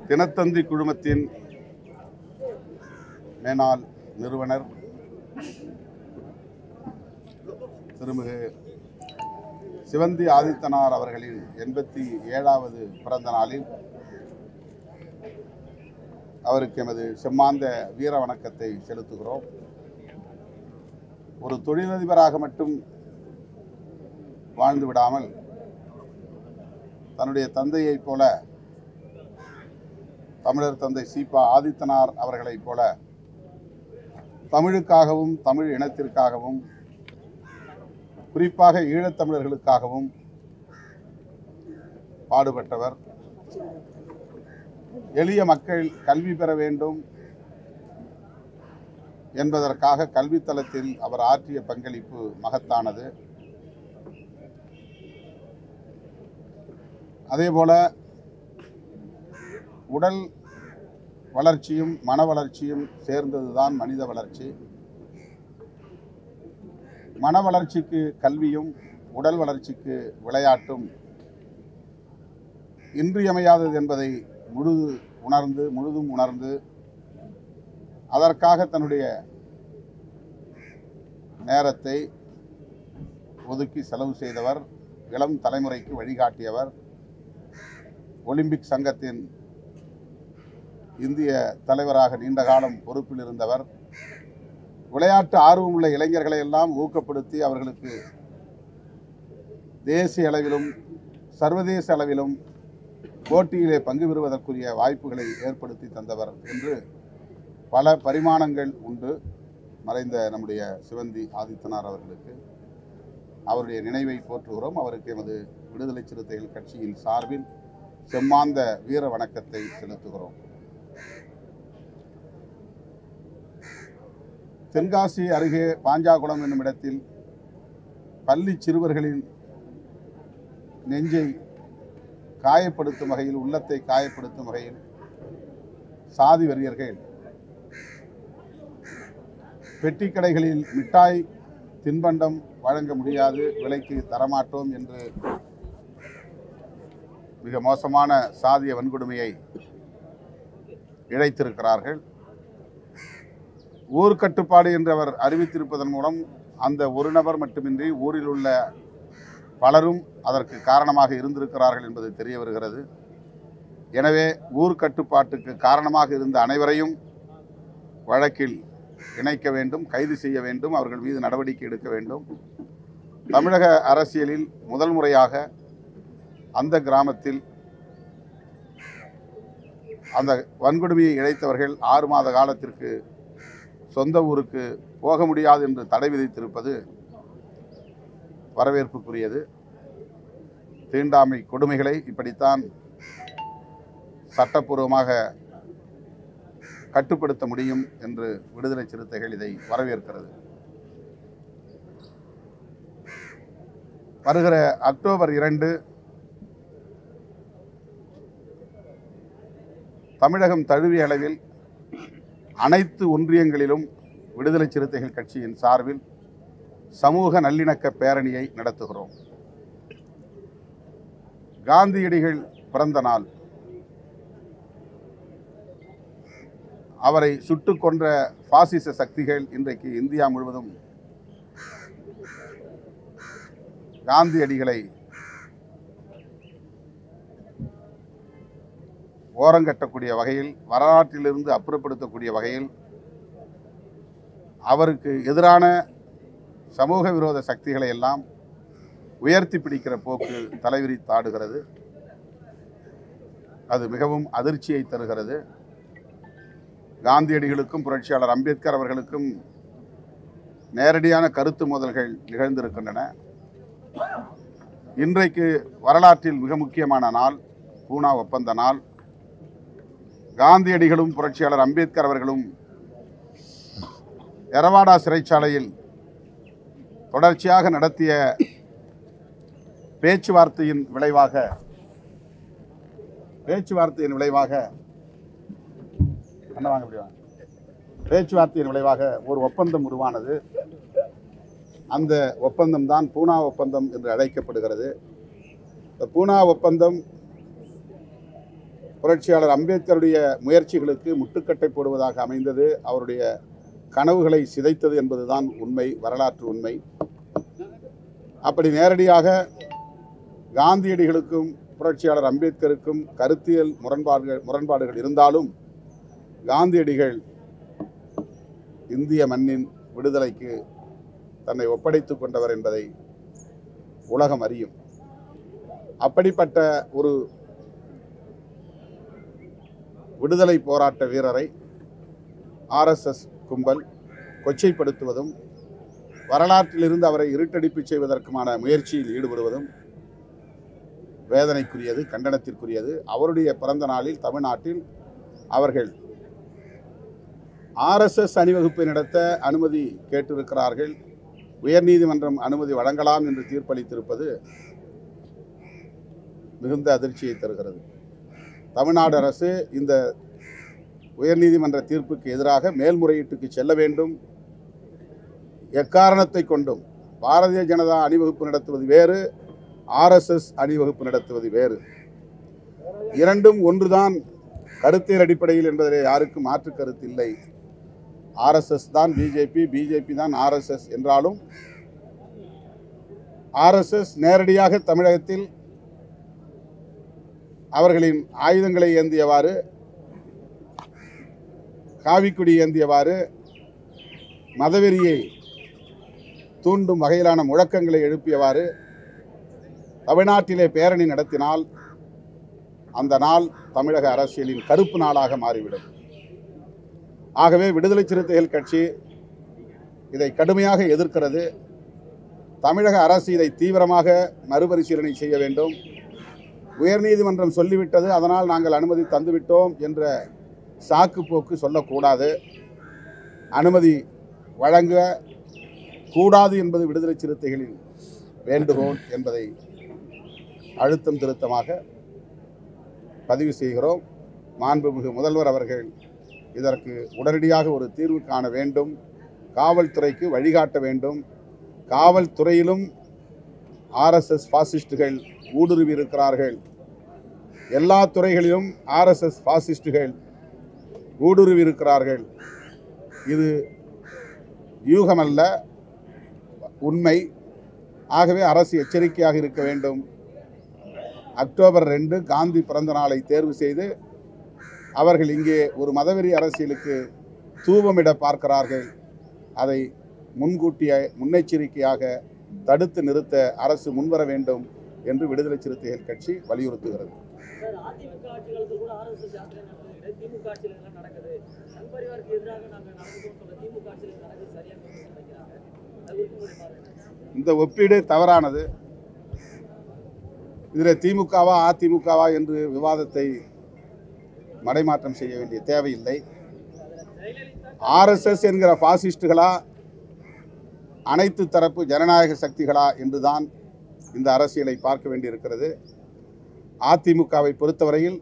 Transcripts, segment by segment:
தினத்தந்தி குழுமத்தின் மேனாள் நிறுவனர் திருமிகு சிவந்தி ஆதித்தனார் அவர்களின் எண்பத்தி ஏழாவது பிறந்த நாளில் அவருக்கு எமது செம்மாந்த வீர வணக்கத்தை செலுத்துகிறோம் ஒரு தொழிலதிபராக மட்டும் வாழ்ந்து விடாமல் தன்னுடைய தந்தையைப் போல தமிழர் தந்தை சீபா ஆதித்தனார் அவர்களைப் போல தமிழுக்காகவும் தமிழ் இனத்திற்காகவும் குறிப்பாக ஈழத்தமிழர்களுக்காகவும் பாடுபட்டவர் எளிய மக்கள் கல்வி பெற வேண்டும் என்பதற்காக கல்வித்தளத்தில் அவர் ஆற்றிய பங்களிப்பு மகத்தானது அதேபோல உடல் வளர்ச்சியும் மன வளர்ச்சியும் சேர்ந்ததுதான் மனித வளர்ச்சி மன வளர்ச்சிக்கு கல்வியும் உடல் வளர்ச்சிக்கு விளையாட்டும் இன்றியமையாதது என்பதை முழுது உணர்ந்து முழுதும் உணர்ந்து அதற்காக தன்னுடைய நேரத்தை ஒதுக்கி செலவு செய்தவர் இளம் தலைமுறைக்கு வழிகாட்டியவர் ஒலிம்பிக் சங்கத்தின் இந்திய தலைவராக நீண்ட காலம் பொறுப்பில் இருந்தவர் விளையாட்டு ஆர்வமுள்ள இளைஞர்களை எல்லாம் ஊக்கப்படுத்தி அவர்களுக்கு தேசிய அளவிலும் சர்வதேச அளவிலும் போட்டியிலே பங்கு பெறுவதற்குரிய வாய்ப்புகளை ஏற்படுத்தி தந்தவர் என்று பல பரிமாணங்கள் உண்டு மறைந்த நம்முடைய சிவந்தி ஆதித்தனார் அவர்களுக்கு அவருடைய நினைவை போற்றுகிறோம் அவருக்கு எமது விடுதலை சிறுத்தைகள் கட்சியின் சார்பில் செம்மாந்த வீர வணக்கத்தை செலுத்துகிறோம் தென்காசி அருகே பாஞ்சாகுளம் என்னும் இடத்தில் பள்ளி சிறுவர்களின் நெஞ்சை காயப்படுத்தும் வகையில் உள்ளத்தை காயப்படுத்தும் வகையில் சாதி வெறியர்கள் பெட்டி கடைகளில் மிட்டாய் தின்பண்டம் வழங்க முடியாது விலைக்கு தரமாட்டோம் என்று மிக மோசமான சாதிய வன்கொடுமையை இழைத்திருக்கிறார்கள் ஊர் கட்டுப்பாடு என்று அவர் அறிவித்திருப்பதன் மூலம் அந்த ஒரு நபர் மட்டுமின்றி ஊரில் உள்ள பலரும் அதற்கு காரணமாக இருந்திருக்கிறார்கள் என்பது தெரிய வருகிறது எனவே ஊர் கட்டுப்பாட்டுக்கு காரணமாக இருந்த அனைவரையும் வழக்கில் இணைக்க வேண்டும் கைது செய்ய வேண்டும் அவர்கள் மீது நடவடிக்கை எடுக்க வேண்டும் தமிழக அரசியலில் முதல் முறையாக அந்த கிராமத்தில் அந்த வன்கொடுமையை இழைத்தவர்கள் ஆறு மாத காலத்திற்கு சொந்த ஊருக்கு போக முடியாது என்று தடை விதித்திருப்பது வரவேற்புக்குரியது தீண்டாமை கொடுமைகளை இப்படித்தான் சட்டப்பூர்வமாக கட்டுப்படுத்த முடியும் என்று விடுதலை சிறுத்தைகள் இதை வரவேற்கிறது வருகிற அக்டோபர் இரண்டு தமிழகம் தழுவிய அளவில் அனைத்து ஒன்றியங்களிலும் விடுதலை சிறுத்தைகள் கட்சியின் சார்பில் சமூக நல்லிணக்க பேரணியை நடத்துகிறோம் காந்தியடிகள் பிறந்த நாள் அவரை சுட்டுக் கொன்ற பாசிச சக்திகள் இன்றைக்கு இந்தியா முழுவதும் காந்தியடிகளை ஓரங்கட்டக்கூடிய வகையில் வரலாற்றிலிருந்து அப்புறப்படுத்தக்கூடிய வகையில் அவருக்கு எதிரான சமூக விரோத சக்திகளை எல்லாம் உயர்த்தி பிடிக்கிற போக்கு தலைவிரித்தாடுகிறது அது மிகவும் அதிர்ச்சியை தருகிறது காந்தியடிகளுக்கும் புரட்சியாளர் அம்பேத்கர் அவர்களுக்கும் நேரடியான கருத்து மோதல்கள் நிகழ்ந்திருக்கின்றன இன்றைக்கு வரலாற்றில் மிக முக்கியமான நாள் பூனா ஒப்பந்த நாள் காந்தியடிகளும் புரட்சியாளர் அம்பேத்கர் அவர்களும் எரவாடா சிறைச்சாலையில் தொடர்ச்சியாக நடத்திய பேச்சுவார்த்தையின் விளைவாக பேச்சுவார்த்தையின் விளைவாக அண்ணா வாங்க இப்படி வாங்க. பேச்சுவார்த்தையின் விளைவாக ஒரு ஒப்பந்தம் உருவானது அந்த ஒப்பந்தம் தான் பூனா ஒப்பந்தம் என்று அழைக்கப்படுகிறது இந்த பூனா ஒப்பந்தம் புரட்சியாளர் அம்பேத்கருடைய முயற்சிகளுக்கு முட்டுக்கட்டை போடுவதாக அமைந்தது அவருடைய கனவுகளை சிதைத்தது என்பதுதான் உண்மை வரலாற்று உண்மை அப்படி நேரடியாக காந்தியடிகளுக்கும் புரட்சியாளர் அம்பேத்கருக்கும் கருத்தியல் முரண்பாடுகள் முரண்பாடுகள் இருந்தாலும் காந்தியடிகள் இந்திய மண்ணின் விடுதலைக்கு தன்னை ஒப்படைத்துக் கொண்டவர் என்பதை உலகம் அறியும் அப்படிப்பட்ட ஒரு விடுதலை போராட்ட வீரரை ஆர்எஸ்எஸ் கும்பல் கொச்சைப்படுத்துவதும் வரலாற்றிலிருந்து அவரை இருட்டடிப்பு செய்வதற்குமான முயற்சியில் ஈடுபடுவதும் வேதனைக்குரியது கண்டனத்திற்குரியது அவருடைய பிறந்த நாளில் தமிழ்நாட்டில் அவர்கள் ஆர்எஸ்எஸ் அணிவகுப்பை நடத்த அனுமதி கேட்டிருக்கிறார்கள் உயர்நீதிமன்றம் அனுமதி வழங்கலாம் என்று தீர்ப்பளித்திருப்பது மிகுந்த அதிர்ச்சியை தருகிறது தமிழ்நாடு அரசு இந்த உயர்நீதிமன்ற தீர்ப்புக்கு எதிராக மேல்முறையீட்டுக்கு செல்ல வேண்டும் எக்காரணத்தை கொண்டும் பாரதிய ஜனதா அணிவகுப்பு நடத்துவது வேறு ஆர்எஸ்எஸ் அணிவகுப்பு நடத்துவது வேறு இரண்டும் ஒன்றுதான் கருத்தியல் அடிப்படையில் என்பதிலே யாருக்கும் மாற்று கருத்து இல்லை ஆர்எஸ்எஸ் தான் பிஜேபி பிஜேபி தான் ஆர்எஸ்எஸ் என்றாலும் ஆர்எஸ்எஸ் நேரடியாக தமிழகத்தில் அவர்களின் ஆயுதங்களை ஏந்தியவாறு காவிக்குடி ஏந்தியவாறு மதவெறியை தூண்டும் வகையிலான முழக்கங்களை எழுப்பியவாறு தமிழ்நாட்டிலே பேரணி நடத்தினால் அந்த நாள் தமிழக அரசியலின் கருப்பு நாளாக மாறிவிடும் ஆகவே விடுதலை சிறுத்தைகள் கட்சி இதை கடுமையாக எதிர்க்கிறது தமிழக அரசு இதை தீவிரமாக மறுபரிசீலனை செய்ய வேண்டும் உயர்நீதிமன்றம் சொல்லிவிட்டது அதனால் நாங்கள் அனுமதி தந்துவிட்டோம் என்ற சாக்கு போக்கு சொல்லக்கூடாது அனுமதி வழங்க கூடாது என்பது விடுதலை சிறுத்தைகளின் வேண்டுகோள் என்பதை அழுத்தம் திருத்தமாக பதிவு செய்கிறோம் மாண்புமிகு முதல்வர் அவர்கள் இதற்கு உடனடியாக ஒரு தீர்வு காண வேண்டும் காவல்துறைக்கு வழிகாட்ட வேண்டும் காவல்துறையிலும் ஆர்எஸ்எஸ் பாசிஸ்டுகள் ஊடுருவி இருக்கிறார்கள் எல்லா துறைகளிலும் ஆர்எஸ்எஸ் பாசிஸ்டுகள் ஊடுருவி இருக்கிறார்கள் இது யூகமல்ல உண்மை ஆகவே அரசு எச்சரிக்கையாக இருக்க வேண்டும் அக்டோபர் ரெண்டு காந்தி பிறந்த நாளை தேர்வு செய்து அவர்கள் இங்கே ஒரு மதவெறி அரசியலுக்கு தூபமிட பார்க்கிறார்கள் அதை முன்கூட்டிய முன்னெச்சரிக்கையாக தடுத்து நிறுத்த அரசு முன்வர வேண்டும் என்று விடுதலை சிறுத்தைகள் கட்சி வலியுறுத்துகிறது சார் அதிமுக ஆட்சி காலத்துல கூட ஆர்எஸ்எஸ் யாத்திரை நடந்தது திமுக ஆட்சியில் இதெல்லாம் நடக்குது சங் பரிவாருக்கு எதிராக நாங்க நடந்ததும் சொல்ல திமுக ஆட்சியில் நடக்குது சரியா நினைக்கிறாங்க அது குறித்து உங்களுடைய பார்வை என்ன? இந்த ஒப்பீடு தவறானது இதில் திமுகவா அதிமுகவா என்று விவாதத்தை மடைமாற்றம் செய்ய வேண்டிய தேவையில்லை ஜெயலலிதா ஆர்எஸ்எஸ் என்கிற பாசிஸ்டுகளா அனைத்து தரப்பு ஜனநாயக சக்திகளா என்றுதான் இந்த அரசியலை பார்க்க வேண்டியிருக்கிறது அதிமுகவை பொறுத்தவரையில்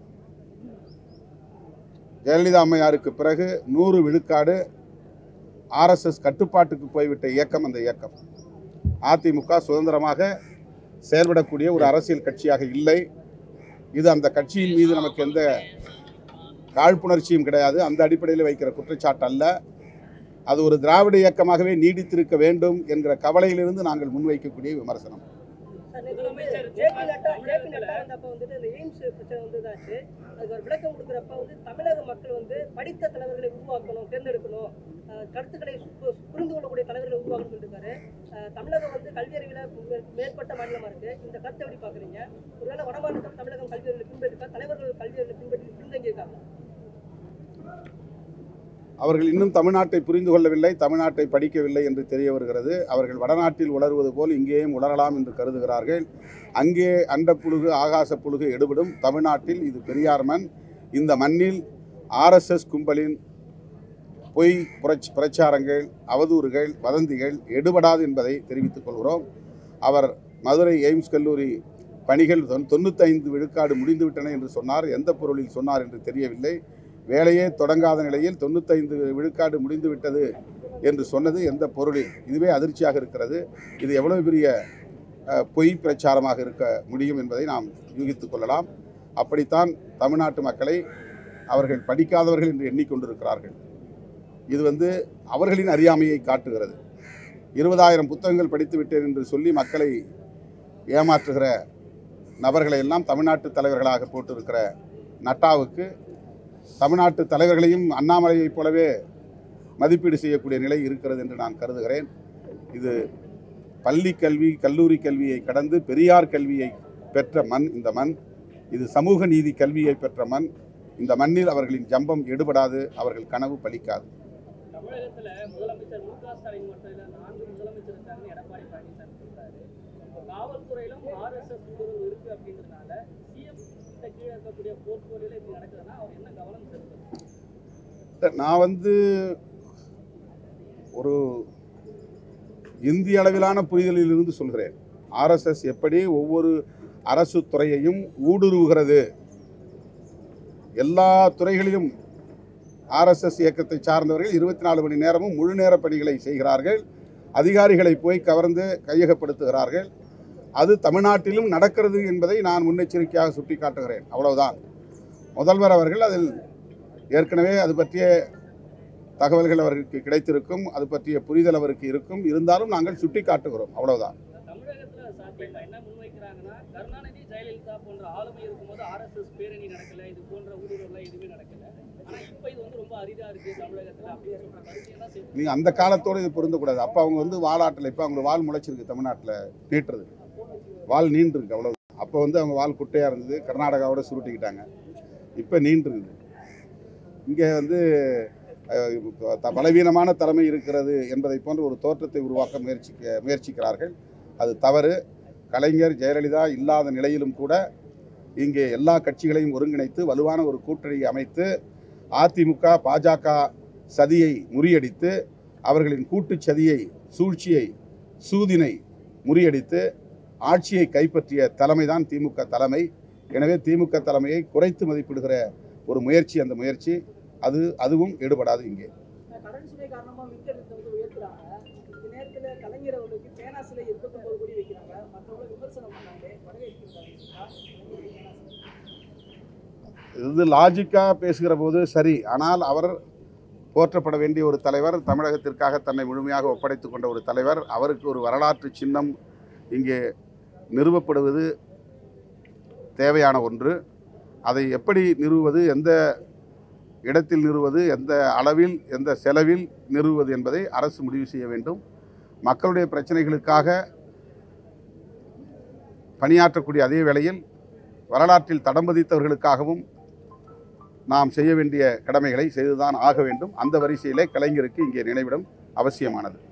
ஜெயலலிதா அம்மையாருக்கு பிறகு நூறு விழுக்காடு ஆர்எஸ்எஸ் கட்டுப்பாட்டுக்கு போய்விட்ட இயக்கம் அந்த இயக்கம் அதிமுக சுதந்திரமாக செயல்படக்கூடிய ஒரு அரசியல் கட்சியாக இல்லை இது அந்த கட்சியின் மீது நமக்கு எந்த காழ்ப்புணர்ச்சியும் கிடையாது அந்த அடிப்படையில் வைக்கிற குற்றச்சாட்டு அல்ல அது ஒரு திராவிட இயக்கமாகவே நீடித்திருக்க வேண்டும் என்கிற கவலையிலிருந்து நாங்கள் முன்வைக்கக்கூடிய விமர்சனம் சார், நேத்து வந்து ஜேபி நட்டா ஜேபி நட்டா வந்தப்ப வந்துட்டு இந்த எய்ம்ஸ் பிரச்சனை வந்து இதாச்சு அதுக்கு ஒரு விளக்கம் கொடுக்குறப்ப வந்து தமிழக மக்கள் வந்து படித்த தலைவர்களை உருவாக்கணும் தேர்ந்தெடுக்கணும் அஹ் கருத்துக்களை பு- புரிந்து கொள்ளக்கூடிய தலைவர்களை உருவாக்கணும் சொல்லியிருக்காரு அஹ் தமிழகம் வந்து கல்வி அறிவில மே- மேற்பட்ட மாநிலமா இருக்கு இந்த கருத்தை எப்படி பாக்குறீங்க ஒருவேளை வட மாநிலம் தமிழகம் கல்வி அறிவியலை பின்பற்றிருக்கா தலைவர்கள் கல்வி அறிவியலை பின்பற்றி பின்தங்கி இருக்காங்க அவர்கள் இன்னும் தமிழ்நாட்டை புரிந்து கொள்ளவில்லை தமிழ்நாட்டை படிக்கவில்லை என்று தெரிய வருகிறது அவர்கள் வடநாட்டில் உலர்வது போல் இங்கேயும் உலரலாம் என்று கருதுகிறார்கள் அங்கே அண்டப்புழுகு ஆகாச புழுகு எடுபடும் தமிழ்நாட்டில் இது பெரியார் மண் இந்த மண்ணில் ஆர்எஸ்எஸ் கும்பலின் பொய் புரட்சி பிரச்சாரங்கள் அவதூறுகள் வதந்திகள் எடுபடாது என்பதை தெரிவித்துக் கொள்கிறோம் அவர் மதுரை எய்ம்ஸ் கல்லூரி பணிகள் தொன்- தொண்ணூத்தைந்து விழுக்காடு முடிந்துவிட்டன என்று சொன்னார் எந்த பொருளில் சொன்னார் என்று தெரியவில்லை வேலையே தொடங்காத நிலையில் தொண்ணூத்தைந்து விழுக்காடு முடிந்துவிட்டது என்று சொன்னது எந்த பொருளில் இதுவே அதிர்ச்சியாக இருக்கிறது இது எவ்வளவு பெரிய அஹ், பொய் பிரச்சாரமாக இருக்க முடியும் என்பதை நாம் யூகித்துக் கொள்ளலாம் அப்படித்தான் தமிழ்நாட்டு மக்களை அவர்கள் படிக்காதவர்கள் என்று எண்ணிக்கொண்டிருக்கிறார்கள் இது வந்து அவர்களின் அறியாமையை காட்டுகிறது இருபதாயிரம் புத்தகங்கள் படித்து விட்டேன் என்று சொல்லி மக்களை ஏமாற்றுகிற நபர்களை எல்லாம் தமிழ்நாட்டு தலைவர்களாக போட்டிருக்கிற நட்டாவுக்கு தமிழ்நாட்டு தலைவர்களையும் அண்ணாமலையைப் போலவே மதிப்பீடு செய்யக்கூடிய நிலை இருக்கிறது என்று நான் கருதுகிறேன் இது பள்ளி கல்வி கல்லூரி கல்வியை கடந்து பெரியார் கல்வியை பெற்ற மண் இந்த மண் இது சமூக நீதி கல்வியை பெற்ற மண் இந்த மண்ணில் அவர்களின் ஜம்பம் எடுபடாது அவர்கள் கனவு பலிக்காது தமிழகத்துல முதலமைச்சர் மு க ஸ்டாலின் மட்டும் இல்ல நான்கு முதலமைச்சர் இருக்காங்கன்னு எடப்பாடி பழனிசாமி சொல்றாரு காவல்துறையிலும் ஆர்எஸ்எஸ் ஊடுருவல் இருக்கு அப்படின்றதுனால சிஎம் கிட்ட கீழே இருக்கக்கூடிய போர்ட்போலியோல இப்படி நடக்குதுன்னா அவர் என்ன கவனம் செலுத்தணும் நான் வந்து ஒரு இந்திய அளவிலான புரிதலில் இருந்து சொல்கிறேன் ஆர்எஸ்எஸ் எப்படி ஒவ்வொரு அரசு துறையையும் ஊடுருவுகிறது எல்லா துறைகளிலும் ஆர்எஸ்எஸ் இயக்கத்தை சார்ந்தவர்கள் இருபத்தி நாலு மணி நேரமும் முழு நேர பணிகளை செய்கிறார்கள் அதிகாரிகளை போய் கவர்ந்து கையகப்படுத்துகிறார்கள் அது தமிழ்நாட்டிலும் நடக்கிறது என்பதை நான் முன்னெச்சரிக்கையாக சுட்டிக்காட்டுகிறேன் அவ்வளவுதான் முதல்வர் அவர்கள் அதில் ஏற்கனவே அது பற்றிய தகவல்கள் அவருக்கு கிடைத்திருக்கும் அது பற்றிய புரிதல் அவருக்கு இருக்கும் இருந்தாலும் நாங்கள் சுட்டிக்காட்டுகிறோம் அவ்வளவுதான் தமிழகத்துல சாத்தியம் என்ன முன்வைக்கிறாங்கன்னா கருணாநிதி ஜெயலலிதா போன்ற ஆளுமை இருக்கும்போது ஆர்எஸ்எஸ் பேரணி நடக்கல இது போன்ற ஊடுருவல் எதுவுமே நடக்கல ஆனா இப்ப இது வந்து ரொம்ப அரிதா இருக்கு தமிழகத்துல அப்படின்னு சொல்ற கருத்து எல்லாம் சேர்த்து நீ அந்த காலத்தோடு இது பொருந்தக்கூடாது அப்போ அவங்க வந்து வாலாட்டில் இப்போ அவங்க வால் முளைச்சிருக்கு தமிழ்நாட்டில் நீட்டுறது வால் நீண்டிருக்கு அவ்வளோ அப்போ வந்து அவங்க வால் குட்டையாக இருந்தது கர்நாடகாவோட சுருட்டிக்கிட்டாங்க இப்போ நீண்டிருக்குது இங்கே வந்து அஹ், த- பலவீனமான தலைமை இருக்கிறது என்பதை போன்ற ஒரு தோற்றத்தை உருவாக்க முயற்சிக்க முயற்சிக்கிறார்கள் அது தவறு கலைஞர் ஜெயலலிதா இல்லாத நிலையிலும் கூட இங்கே எல்லா கட்சிகளையும் ஒருங்கிணைத்து வலுவான ஒரு கூட்டணியை அமைத்து அதிமுக பாஜக சதியை முறியடித்து அவர்களின் கூட்டுச் சதியை சூழ்ச்சியை சூதினை முறியடித்து ஆட்சியை கைப்பற்றிய தலைமைதான் திமுக தலைமை எனவே திமுக தலைமையை குறைத்து மதிப்பிடுகிற ஒரு முயற்சி அந்த முயற்சி அது அதுவும் ஈடுபடாது இங்கே கடன் சுமை காரணமா மின்கட்டணத்தை வந்து உயர்த்துறாங்க இந்த நேரத்துல கலைஞர் அவர்களுக்கு பேனா சிலை எண்பத்தொன்பது கோடி வைக்கிறாங்க மற்றவங்க விமர்சனம் பண்ணாங்க இது லாஜிக்காக பேசுகிற போது சரி ஆனால் அவர் போற்றப்பட வேண்டிய ஒரு தலைவர் தமிழகத்திற்காக தன்னை முழுமையாக ஒப்படைத்துக் கொண்ட ஒரு தலைவர் அவருக்கு ஒரு வரலாற்று சின்னம் இங்கே நிறுவப்படுவது தேவையான ஒன்று அதை எப்படி நிறுவுவது எந்த இடத்தில் நிறுவுவது எந்த அளவில் எந்த செலவில் நிறுவுவது என்பதை அரசு முடிவு செய்ய வேண்டும் மக்களுடைய பிரச்சனைகளுக்காக பணியாற்றக்கூடிய அதே வேளையில் வரலாற்றில் தடம் பதித்தவர்களுக்காகவும் நாம் செய்ய வேண்டிய கடமைகளை செய்துதான் ஆக வேண்டும் அந்த வரிசையிலே கலைஞருக்கு இங்கே நினைவிடம் அவசியமானது